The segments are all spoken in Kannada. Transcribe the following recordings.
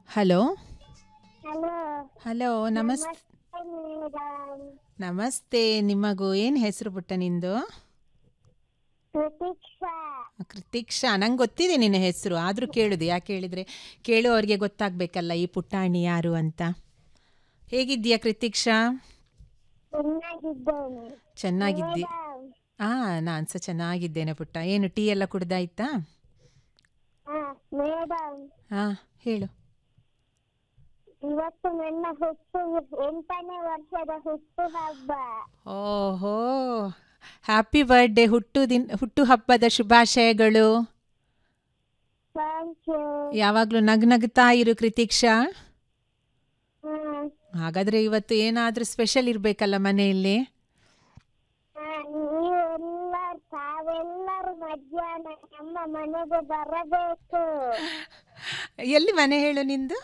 ಹಲೋ ಹಲೋ ಹಲೋ ನಮಸ್ ನಮಸ್ತೆ ಮೇಡಮ್ ನಮಸ್ತೆ ನಿಮಗೂ ಏನು ಹೆಸರು ಪುಟ್ಟ ನಿಂದು ಪ್ರತೀಕ್ಷಾ ಕೃತಿಕ್ಷಾ ನಂಗೆ ಗೊತ್ತಿದೆ ನಿನ್ನ ಹೆಸರು ಆದರೂ ಕೇಳುದು ಯಾಕೆ ಹೇಳಿದರೆ ಕೇಳುವವರಿಗೆ ಗೊತ್ತಾಗಬೇಕಲ್ಲ ಈ ಪುಟ್ಟಾಣಿ ಯಾರು ಅಂತ ಹೇಗಿದ್ದೀಯಾ ಕೃತಿಕ್ಷಾ ಚೆನ್ನಾಗಿದ್ದೇನೆ ಚೆನ್ನಾಗಿದ್ದಿ ಮೇಡಮ್ ಹಾಂ ನಾನು ಸಹ ಚೆನ್ನಾಗಿದ್ದೇನೆ ಪುಟ್ಟ ಏನು ಟೀ ಎಲ್ಲ ಕುಡ್ದಾಯ್ತಾ ಹಾ ಮೇಡಮ್ ಹಾಂ ಹೇಳು ಇವತ್ತು ನನ್ನ ಹುಟ್ಟು ಎಂಟನೇ ವರ್ಷದ ಹುಟ್ಟು ಹಬ್ಬ ಓಹೋ ಹ್ಯಾಪಿ ಬರ್ಡೇ ಹುಟ್ಟು ದಿನ ಹುಟ್ಟು ಹಬ್ಬದ ಶುಭಾಶಯಗಳು ಥ್ಯಾಂಕ್ ಯು ಯಾವಾಗಲೂ ನಗ್ನಗ್ತಾ ಇರು ಕೃತಿಕ್ಷಾ ಹ್ಮ್ ಹಾಗಾದರೆ ಇವತ್ತು ಏನಾದರೂ ಸ್ಪೆಷಲ್ ಇರಬೇಕಲ್ಲ ಮನೆಯಲ್ಲಿ ಹಾ, ನೀವೆಲ್ಲರೂ ತಾವೆಲ್ಲರೂ ಮಧ್ಯಾಹ್ನ ನಮ್ಮ ಮನೆಗೆ ಬರಬೇಕು ಎಲ್ಲಿ ಮನೆ ಹೇಳು ನಿಂದು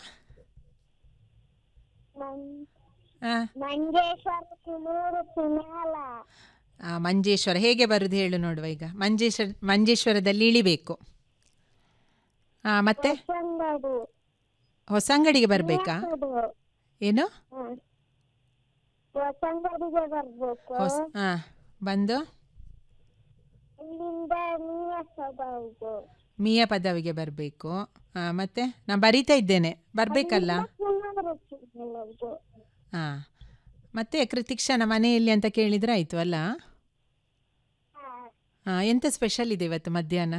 ಮಂ- ಹಾಂ ಮಂಜೇಶ್ವರ ಕುನೂರು ಕುನಾಲ ಮಂಜೇಶ್ವರ ಹೇಗೆ ಬರುದು ಹೇಳು ನೋಡುವ ಈಗ ಮಂಜೇಶ್ವರ ಮಂಜೇಶ್ವರದಲ್ಲಿ ಇಳಿಬೇಕು ಹಾಂ ಮತ್ತೆ ಹೊಸಂಗಡಿ ಹೊಸಂಗಡಿಗೆ ಬರಬೇಕಾ ಕೊಡು. ಏನು ಹ್ಮ್. ಹೊಸಂಗಡಿಗೆ ಬರ್ಬೇಕು ಹೊಸ ಹಾಂ ಬಂದು ಇಲ್ಲಿಂದ ನೀಯಸಬಹುದು ಮೀಯ ಪದವಿಗೆ ಬರಬೇಕು ಹಾಂ ಮತ್ತೆ ನಾನು ಬರೀತಾ ಇದ್ದೇನೆ ಬರಬೇಕಲ್ಲ ಹಾಂ ಮತ್ತೆ ಕೃತಿಕ್ಷನ ಮನೆಯಲ್ಲಿ ಅಂತ ಕೇಳಿದ್ರೆ ಆಯಿತು ಅಲ್ಲ ಹಾಂ ಎಂತ ಸ್ಪೆಷಲ್ ಇದೆ ಇವತ್ತು ಮಧ್ಯಾಹ್ನ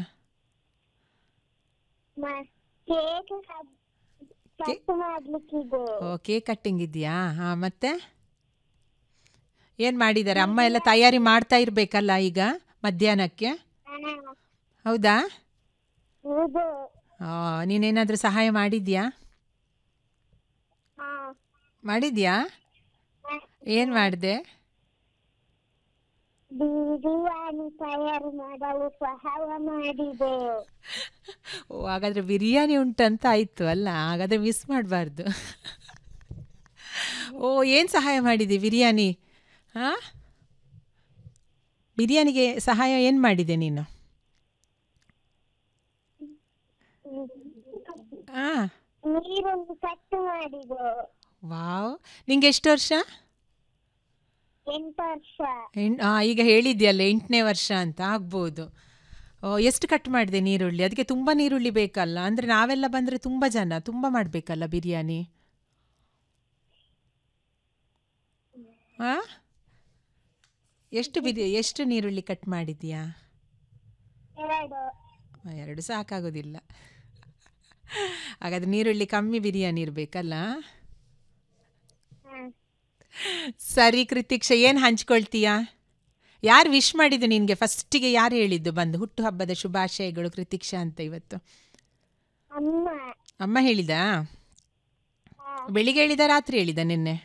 ಕೇಕ್ ಕಟ್ ಮಾಡ್ಲಿಕ್ಕಿದೆ ಓ ಕೇಕ್ ಕಟ್ಟಿಂಗ್ ಇದೆಯಾ ಹಾಂ ಮತ್ತೆ ಏನು ಮಾಡಿದ್ದಾರೆ ಅಮ್ಮ ಎಲ್ಲ ತಯಾರಿ ಮಾಡ್ತಾ ಇರಬೇಕಲ್ಲ ಈಗ ಮಧ್ಯಾಹ್ನಕ್ಕೆ ಹಾ, ಹೌದಾ ಇದು ಆ, ನೀನೇನಾದರೂ ಸಹಾಯ ಮಾಡಿದ್ಯಾ ಹಾ, ಮಾಡಿದ್ಯಾ ಹಾ. ಏನು ಮಾಡಿದೆ ಬಿರಿಯಾನಿ ತಯಾರು ಮಾಡಲು ಸಹಾಯ ಮಾಡಿದೆ ಓ ಹಾಗಾದರೆ ಬಿರಿಯಾನಿ ಉಂಟಂತ ಆಯಿತು ಅಲ್ಲ ಹಾಗಾದರೆ ಮಿಸ್ ಮಾಡಬಾರ್ದು ಓ ಏನು ಸಹಾಯ ಮಾಡಿದೆ ಬಿರಿಯಾನಿ ಹಾಂ ಬಿರಿಯಾನಿಗೆ ಸಹಾಯ ಏನು ಮಾಡಿದೆ ನೀನು ಹಾಂ ನೀರನ್ನು ಕಟ್ ಮಾಡಿದೆ ವಾವ್ ನಿಂಗೆ ಎಷ್ಟು ವರ್ಷ ಎಂಟು ವರ್ಷ ಎಂಟ್ ಹಾಂ ಈಗ ಹೇಳಿದ್ಯಲ್ಲ ಎಂಟನೇ ವರ್ಷ ಅಂತ ಆಗ್ಬೋದು ಓ ಎಷ್ಟು ಕಟ್ ಮಾಡಿದೆ ನೀರುಳ್ಳಿ ಅದಕ್ಕೆ ತುಂಬ ನೀರುಳ್ಳಿ ಬೇಕಲ್ಲ ಅಂದರೆ ನಾವೆಲ್ಲ ಬಂದರೆ ತುಂಬ ಜನ ತುಂಬ ಮಾಡಬೇಕಲ್ಲ ಬಿರಿಯಾನಿ ಹಾಂ ಎಷ್ಟು ಬಿರಿ ಎಷ್ಟು ನೀರುಳ್ಳಿ ಕಟ್ ಮಾಡಿದ್ಯಾ ಎರಡು ಎರಡು ಸಾಕಾಗೋದಿಲ್ಲ ಹಾಗಾದ್ರೆ ನೀರುಳ್ಳಿ ಕಮ್ಮಿ ಬಿರಿಯಾನಿ ಇರಬೇಕಲ್ಲ ಹಾ. ಸರಿ ಕೃತಿಕ್ಷ ಏನು ಹಂಚ್ಕೊಳ್ತೀಯಾ ಯಾರು ವಿಶ್ ಮಾಡಿದ್ದು ನಿನಗೆ ಫಸ್ಟಿಗೆ ಯಾರು ಹೇಳಿದ್ದು ಬಂದು ಹುಟ್ಟುಹಬ್ಬದ ಶುಭಾಶಯಗಳು ಕೃತಿಕ್ಷಾ ಅಂತ ಇವತ್ತು ಅಮ್ಮ ಅಮ್ಮ ಹೇಳಿದಾ ಹಾ, ಬೆಳಿಗ್ಗೆ ಹೇಳಿದ ರಾತ್ರಿ ಹೇಳಿದ ನಿನ್ನೆ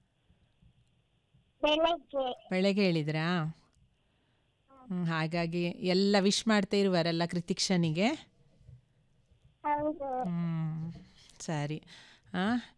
ಬೆಳಗ್ಗೆ ಬೆಳಗ್ಗೆ ಹೇಳಿದ್ರಾ ಹ್ಮ್, ಹಾಗಾಗಿ ಎಲ್ಲ ವಿಶ್ ಮಾಡ್ತಾ ಇರುವಾರಲ್ಲ ಕೃತಿಕ್ಷನಿಗೆ ಹೌದು ಹ್ಮ್, ಸರಿ ಹಾಂ